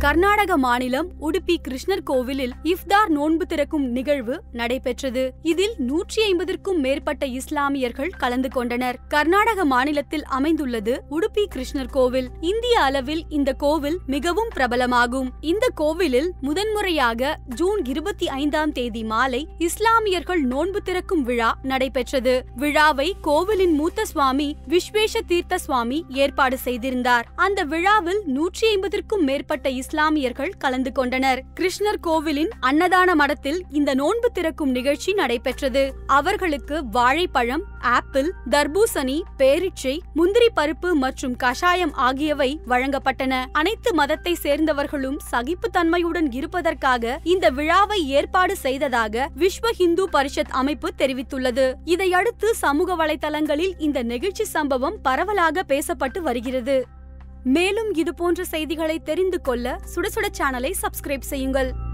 கர்நாடக மாநிலம் உடுப்பி கிருஷ்ணர் கோவிலில் இஃப்தார் நோன்பு திறக்கும் நிகழ்வு நடைபெற்றது இதில் நூற்றி ஐம்பதற்கும் மேற்பட்ட இஸ்லாமியர்கள் கலந்து கொண்டனர் கர்நாடக மாநிலத்தில் அமைந்துள்ளது உடுப்பி கிருஷ்ணர் கோவில் இந்திய அளவில் இந்த கோவில் மிகவும் பிரபலமாகும் இந்த கோவிலில் முதன்முறையாக ஜூன் இருபத்தி ஐந்தாம் தேதி மாலை இஸ்லாமியர்கள் நோன்பு திறக்கும் விழா நடைபெற்றது விழாவை கோவிலின் மூத்த சுவாமி விஸ்வேஷ தீர்த்த சுவாமி ஏற்பாடு செய்திருந்தார் அந்த விழாவில் நூற்றி ஐம்பதற்கும் மேற்பட்ட இஸ்லாமியர்கள் கலந்து கொண்டனர் கிருஷ்ணர் கோவிலின் அன்னதான மடத்தில் இந்த நோன்பு திறக்கும் நிகழ்ச்சி நடைபெற்றது அவர்களுக்கு வாழைப்பழம் ஆப்பிள் தர்பூசணி பேரிச்சை முந்திரி பருப்பு மற்றும் கஷாயம் ஆகியவை வழங்கப்பட்டன அனைத்து மதத்தை சேர்ந்தவர்களும் சகிப்புத்தன்மையுடன் இருப்பதற்காக இந்த விழாவை ஏற்பாடு செய்ததாக விஸ்வ ஹிந்து பரிஷத் அமைப்பு தெரிவித்துள்ளது இதையடுத்து சமூக வலைதளங்களில் இந்த நெகிழ்ச்சி சம்பவம் பரவலாக பேசப்பட்டு வருகிறது மேலும் இது போன்ற செய்திகளை தெரிந்து கொள்ள சுட சுட சேனலை சப்ஸ்கிரைப் செய்யுங்கள்